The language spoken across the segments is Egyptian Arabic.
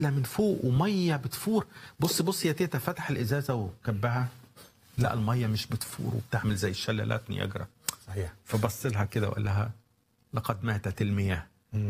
لا من فوق وميه بتفور بص بص يا تيتا فتح الازازه وكبها لا الميه مش بتفور وبتعمل زي الشلالات نياجرا صحيح فبص لها كده وقال لها لقد ماتت المياه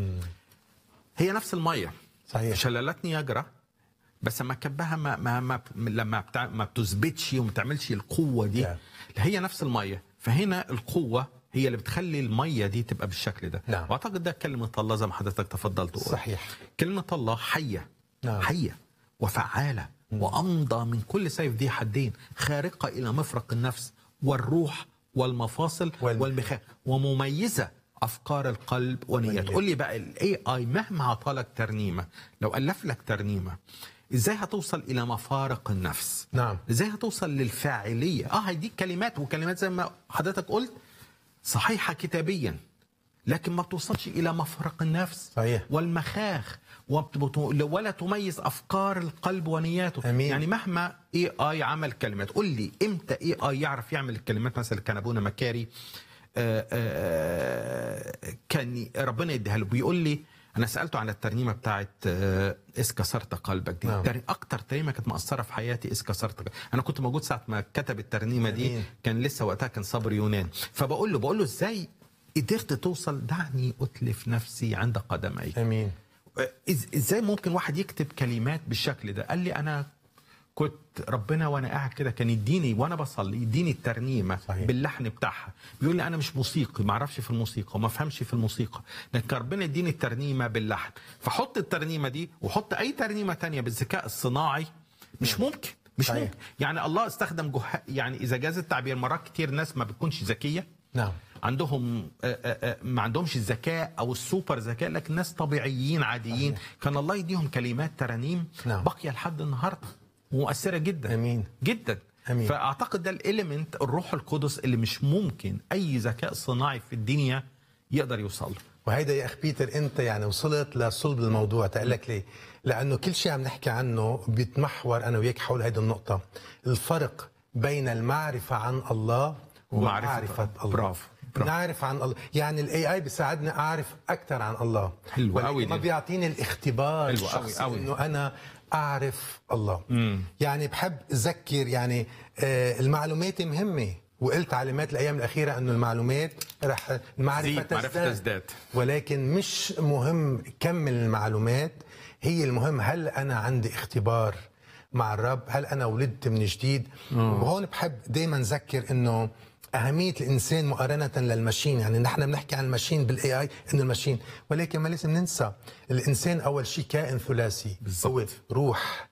هي نفس الميه صحيح شلالات نياجرا بس لما كبها ما ما, ما لما بتاع ما بتثبتش وما بتعملش القوه دي نعم. هي نفس الميه فهنا القوه هي اللي بتخلي الميه دي تبقى بالشكل ده نعم. واعتقد ده كلمه الله زي ما حضرتك تفضلت وقلت. صحيح كلمه الله حيه نعم. حيه وفعاله وامضى من كل سيف ذي حدين خارقه الى مفرق النفس والروح والمفاصل وال- والمخاخ ومميزه افكار القلب ونيات والنيات. قول لي بقى الاي اي مهما عطالك ترنيمه لو الف لك ترنيمه ازاي هتوصل الى مفارق النفس نعم ازاي هتوصل للفاعليه اه هيديك كلمات وكلمات زي ما حضرتك قلت صحيحه كتابيا لكن ما بتوصلش الى مفرق النفس صحيح. والمخاخ وبت- ولا تميز افكار القلب ونياته أمين. يعني مهما اي اي عمل كلمات قول لي امتى اي اي يعرف يعمل الكلمات مثلا كان ابونا مكاري آه، آه، كان ربنا يديها له بيقول لي انا سالته عن الترنيمه بتاعت آه، اذ كسرت قلبك دي نعم. تر- اكتر ترنيمه كانت مأثره في حياتي اذ كسرت قلبك. انا كنت موجود ساعه ما كتب الترنيمه دي أمين. كان لسه وقتها كان صبر يونان فبقول له بقول له ازاي قدرت توصل دعني اتلف نفسي عند قدميك امين إز- ازاي ممكن واحد يكتب كلمات بالشكل ده قال لي انا كنت ربنا وانا قاعد كده كان يديني وانا بصلي يديني الترنيمه صحيح. باللحن بتاعها بيقول لي انا مش موسيقي ما اعرفش في الموسيقى وما افهمش في الموسيقى لكن ربنا يديني الترنيمه باللحن فحط الترنيمه دي وحط اي ترنيمه تانية بالذكاء الصناعي مش ممكن مش صحيح. ممكن يعني الله استخدم جه... يعني اذا جاز التعبير مرات كتير ناس ما بتكونش ذكيه نعم عندهم آه، آه، آه، ما عندهمش الذكاء او السوبر ذكاء لكن ناس طبيعيين عاديين كان الله يديهم كلمات ترانيم نعم. باقيه لحد النهارده ومؤثره جدا امين جدا أمين. فاعتقد ده الاليمنت الروح القدس اللي مش ممكن اي ذكاء صناعي في الدنيا يقدر يوصل له وهيدا يا اخ بيتر انت يعني وصلت لصلب الموضوع تقول لك ليه؟ لانه كل شيء عم نحكي عنه بيتمحور انا وياك حول هيدي النقطه الفرق بين المعرفه عن الله ومعرفة ومعرفه الله برافو، برافو. نعرف عن الله يعني الاي اي بيساعدني اعرف اكثر عن الله حلو ولكن قوي ما دي. بيعطيني الاختبار حلو قوي الشخصي قوي. انه انا اعرف الله يعني بحب اذكر يعني آه المعلومات مهمه وقلت علامات الايام الاخيره انه المعلومات رح المعرفه زيد، معرفة تزداد. ولكن مش مهم كم المعلومات هي المهم هل انا عندي اختبار مع الرب هل انا ولدت من جديد وهون بحب دائما اذكر انه أهمية الإنسان مقارنة للماشين يعني نحن بنحكي عن الماشين بالاي اي إنه الماشين ولكن ما لازم ننسى الإنسان أول شيء كائن ثلاثي بالضبط. هو روح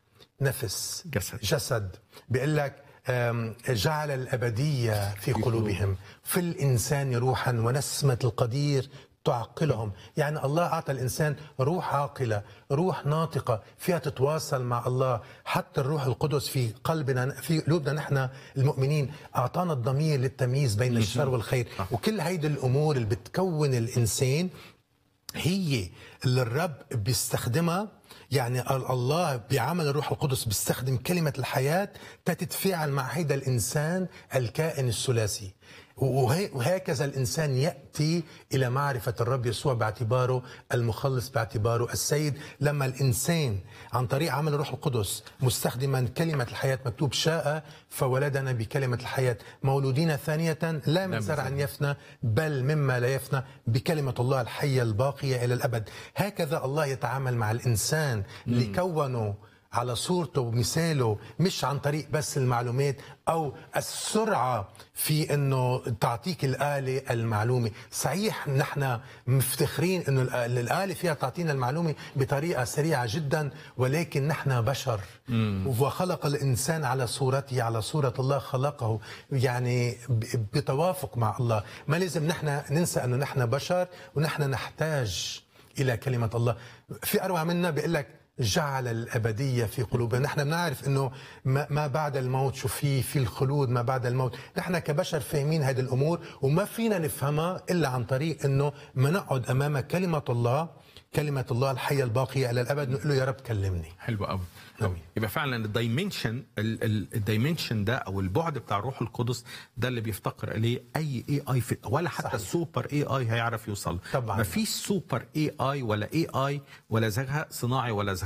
نفس جسد. جسد بيقول لك آم، جعل الأبدية في قلوبهم في الإنسان روحا ونسمة القدير تعقلهم يعني الله أعطى الإنسان روح عاقلة روح ناطقة فيها تتواصل مع الله حتى الروح القدس في قلبنا في قلوبنا نحن المؤمنين أعطانا الضمير للتمييز بين الشر والخير وكل هيدي الأمور اللي بتكون الإنسان هي اللي الرب بيستخدمها يعني ال- الله بعمل الروح القدس بيستخدم كلمة الحياة تتفاعل مع هيدا الإنسان الكائن الثلاثي وهي- وهكذا الإنسان يأتي إلى معرفة الرب يسوع باعتباره المخلص باعتباره السيد لما الإنسان عن طريق عمل الروح القدس مستخدما كلمة الحياة مكتوب شاء فولدنا بكلمة الحياة مولودين ثانية لا من من زرع زرع. يفنى بل مما لا يفنى بكلمة الله الحية الباقية إلى الأبد هكذا الله يتعامل مع الإنسان لكونه على صورته ومثاله مش عن طريق بس المعلومات أو السرعة في أنه تعطيك الآلة المعلومة صحيح نحن مفتخرين أنه الآ- الآلة فيها تعطينا المعلومة بطريقة سريعة جدا ولكن نحن بشر وخلق الإنسان على صورته على صورة الله خلقه يعني ب- بتوافق مع الله ما لازم نحن ننسى أنه نحن بشر ونحن نحتاج إلى كلمة الله في أروع منا بيقول لك جعل الأبدية في قلوبنا نحن بنعرف أنه ما ما بعد الموت شو في في الخلود ما بعد الموت نحن كبشر فاهمين هذه الأمور وما فينا نفهمها إلا عن طريق أنه ما نقعد أمام كلمة الله كلمة الله الحية الباقية إلى الأبد نقول له يا رب كلمني حلو قوي أوي. يبقى فعلا الدايمنشن الدايمنشن ده او البعد بتاع الروح القدس ده اللي بيفتقر اليه اي اي اي في ولا حتى صحيح. السوبر اي اي هيعرف يوصل طبعاً. ما فيش سوبر اي اي ولا اي اي ولا ذكاء صناعي ولا ذكاء